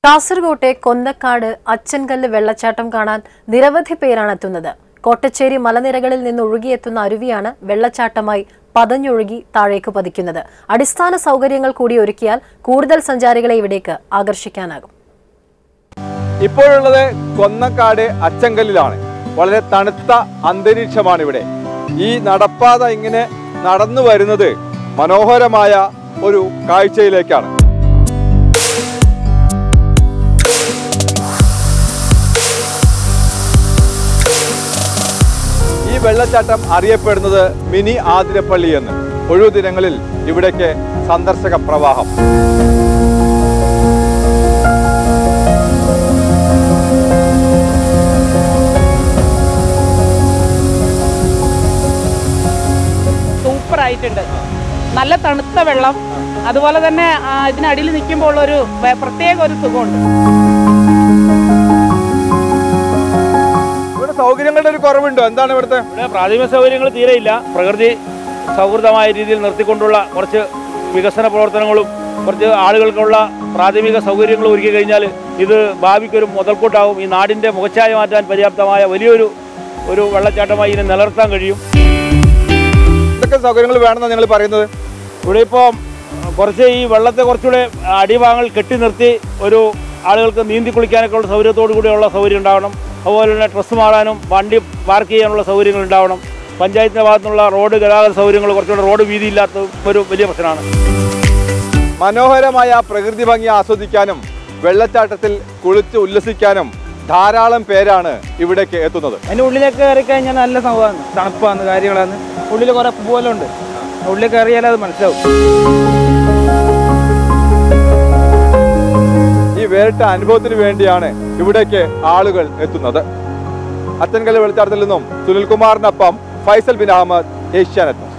കാസർകോട്ടെ കൊന്നക്കാട് അച്ചൻകല്ല് വെള്ളച്ചാട്ടം കാണാൻ നിരവധി പേരാണ് എത്തുന്നത് കോട്ടച്ചേരി മലനിരകളിൽ നിന്ന് ഒഴുകിയെത്തുന്ന അരുവിയാണ് വെള്ളച്ചാട്ടമായി പതഞ്ഞൊഴുകി താഴേക്ക് പതിക്കുന്നത് അടിസ്ഥാന സൗകര്യങ്ങൾ കൂടി ഒരുക്കിയാൽ കൂടുതൽ സഞ്ചാരികളെ ഇവിടേക്ക് ആകർഷിക്കാനാകും ഇപ്പോഴുള്ളത് കൊന്നക്കാട് അച്ചങ്കലിലാണ് വളരെ തണുത്ത അന്തരീക്ഷമാണ് ഇവിടെ ഈ നടപ്പാത ഇങ്ങനെ നടന്നു വരുന്നത് മനോഹരമായ ഒരു കാഴ്ചയിലേക്കാണ് ഈ വെള്ളച്ചാട്ടം അറിയപ്പെടുന്നത് മിനി ആതിരപ്പള്ളി എന്ന് ഒഴിവു ദിനങ്ങളിൽ ഇവിടേക്ക് സന്ദർശക പ്രവാഹം സൂപ്പർ ആയിട്ടുണ്ട് നല്ല തണുത്ത വെള്ളം അതുപോലെ തന്നെ ആ, ഇതിനടിയിൽ നിൽക്കുമ്പോൾ ഒരു വേ- പ്രത്യേക ഒരു സുഖമുണ്ട് ഇവിടെ സൗകര്യങ്ങളുടെ ഒരു കുറവുണ്ടോ എന്താണ് ഇവിടുത്തെ ഇവിടെ പ്രാഥമിക സൗകര്യങ്ങൾ തീരെയില്ല പ്രകൃതി സൗഹൃദമായ രീതിയിൽ നിർത്തിക്കൊണ്ടുള്ള കുറച്ച് വികസന പ്രവർത്തനങ്ങളും കുറച്ച് ആളുകൾക്കുള്ള പ്രാഥമിക സൗകര്യങ്ങൾ ഒരുക്കി കഴിഞ്ഞാൽ ഇത് ഭാവിക്കൊരു മുതൽക്കൂട്ടാവും ഈ നാടിൻ്റെ മുഖച്ഛായ മാറ്റാൻ പര്യാപ്തമായ വലിയൊരു ഒരു വെള്ളച്ചാട്ടമായി ഇതിനെ നിലനിർത്താൻ കഴിയും എന്തൊക്കെ സൗകര്യങ്ങൾ വേണമെന്നാണ് നിങ്ങൾ പറയുന്നത് ഇവിടെ ഇപ്പോൾ കുറച്ച് ഈ വെള്ളത്തെ കുറച്ചുകൂടെ അടിഭാഗങ്ങൾ കെട്ടി നിർത്തി ഒരു ആളുകൾക്ക് നീന്തി കുളിക്കാനൊക്കെ ഉള്ള സൗകര്യത്തോടു കൂടിയുള്ള സൗകര്യം ഉണ്ടാവണം അതുപോലെ തന്നെ ഡ്രസ്സ് മാറാനും വണ്ടി പാർക്ക് ചെയ്യാനുള്ള സൗകര്യങ്ങൾ ഉണ്ടാവണം പഞ്ചായത്തിൻ്റെ ഭാഗത്തുനിന്നുള്ള റോഡ് ഗതാഗത സൗകര്യങ്ങൾ കുറച്ചുകൂടെ റോഡ് വീതി ഇല്ലാത്ത ഒരു വലിയ പ്രശ്നമാണ് മനോഹരമായ പ്രകൃതി ഭംഗി ആസ്വദിക്കാനും വെള്ളച്ചാട്ടത്തിൽ കുളിച്ച് ഉല്ലസിക്കാനും ധാരാളം പേരാണ് ഇവിടേക്ക് എത്തുന്നത് അതിൻ്റെ ഉള്ളിലേക്ക് കയറി കഴിഞ്ഞാൽ നല്ല സംഭവമാണ് തണുപ്പാണ് കാര്യങ്ങളാണ് ഉള്ളിൽ കുറേ പൂവെല്ലാം ഉണ്ട് ഉള്ളിൽ കയറിയാൽ അത് മനസ്സിലാവും ഈ വേറിട്ട അനുഭവത്തിന് വേണ്ടിയാണ് ഇവിടേക്ക് ആളുകൾ എത്തുന്നത് അത്തൻകല്ല് വെള്ളച്ചാട്ടത്തിൽ നിന്നും സുനിൽകുമാറിനൊപ്പം ഫൈസൽ ബിൻ അഹമ്മദ് ഏഷ്യാനെറ്റ്